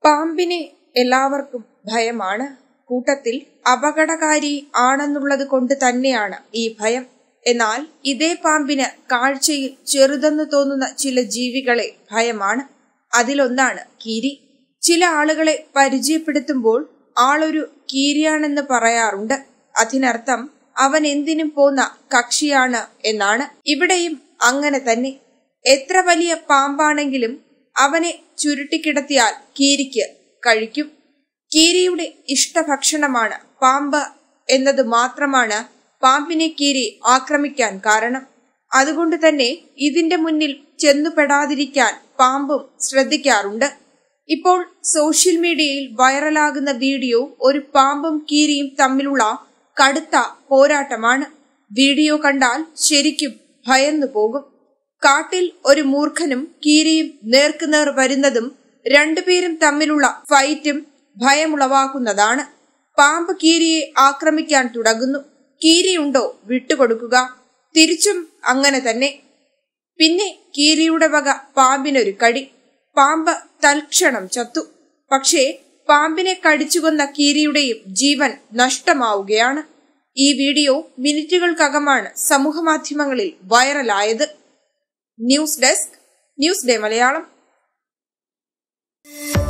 പാമ്പിനെ എല്ലാവർക്കും ഭയമാണ് കൂട്ടത്തിൽ അപകടകാരി ആണെന്നുള്ളത് കൊണ്ട് തന്നെയാണ് ഈ ഭയം എന്നാൽ ഇതേ പാമ്പിന് കാഴ്ചയിൽ ചെറുതെന്ന് തോന്നുന്ന ചില ജീവികളെ ഭയമാണ് അതിലൊന്നാണ് കീരി ചില ആളുകളെ പരിചയപ്പെടുത്തുമ്പോൾ ആളൊരു കീരിയാണെന്ന് പറയാറുണ്ട് അതിനർത്ഥം അവൻ എന്തിനും പോന്ന കക്ഷിയാണ് എന്നാണ് ഇവിടെയും അങ്ങനെ തന്നെ എത്ര വലിയ പാമ്പാണെങ്കിലും അവനെ ചുരുട്ടിക്കിടത്തിയാൽ കീരിക്ക് കഴിക്കും കീരിയുടെ ഇഷ്ടഭക്ഷണമാണ് പാമ്പ് എന്നത് മാത്രമാണ് പാമ്പിനെ കീരി ആക്രമിക്കാൻ കാരണം അതുകൊണ്ട് തന്നെ ഇതിന്റെ മുന്നിൽ ചെന്നുപെടാതിരിക്കാൻ പാമ്പും ശ്രദ്ധിക്കാറുണ്ട് ഇപ്പോൾ സോഷ്യൽ മീഡിയയിൽ വൈറലാകുന്ന വീഡിയോ ഒരു പാമ്പും കീരിയും തമ്മിലുള്ള കടുത്ത പോരാട്ടമാണ് വീഡിയോ കണ്ടാൽ ശരിക്കും ഭയന്നു പോകും കാട്ടിൽ ഒരു മൂർഖനും കീരിയും നേർക്കുനേർ വരുന്നതും രണ്ടുപേരും തമ്മിലുള്ള ഫൈറ്റും ഭയമുളവാക്കുന്നതാണ് പാമ്പ് കീരിയെ ആക്രമിക്കാൻ തുടങ്ങുന്നു കീരിയുണ്ടോ വിട്ടുകൊടുക്കുക തിരിച്ചും അങ്ങനെ തന്നെ പിന്നെ കീരിയുടെ വക പാമ്പിനൊരു കടി പാമ്പ് തൽക്ഷണം ചത്തു പക്ഷേ പാമ്പിനെ കടിച്ചുകൊന്ന കീരിയുടെയും ജീവൻ നഷ്ടമാവുകയാണ് ഈ വീഡിയോ മിനിറ്റുകൾക്കകമാണ് സമൂഹമാധ്യമങ്ങളിൽ വൈറലായത് news desk news day Malayalam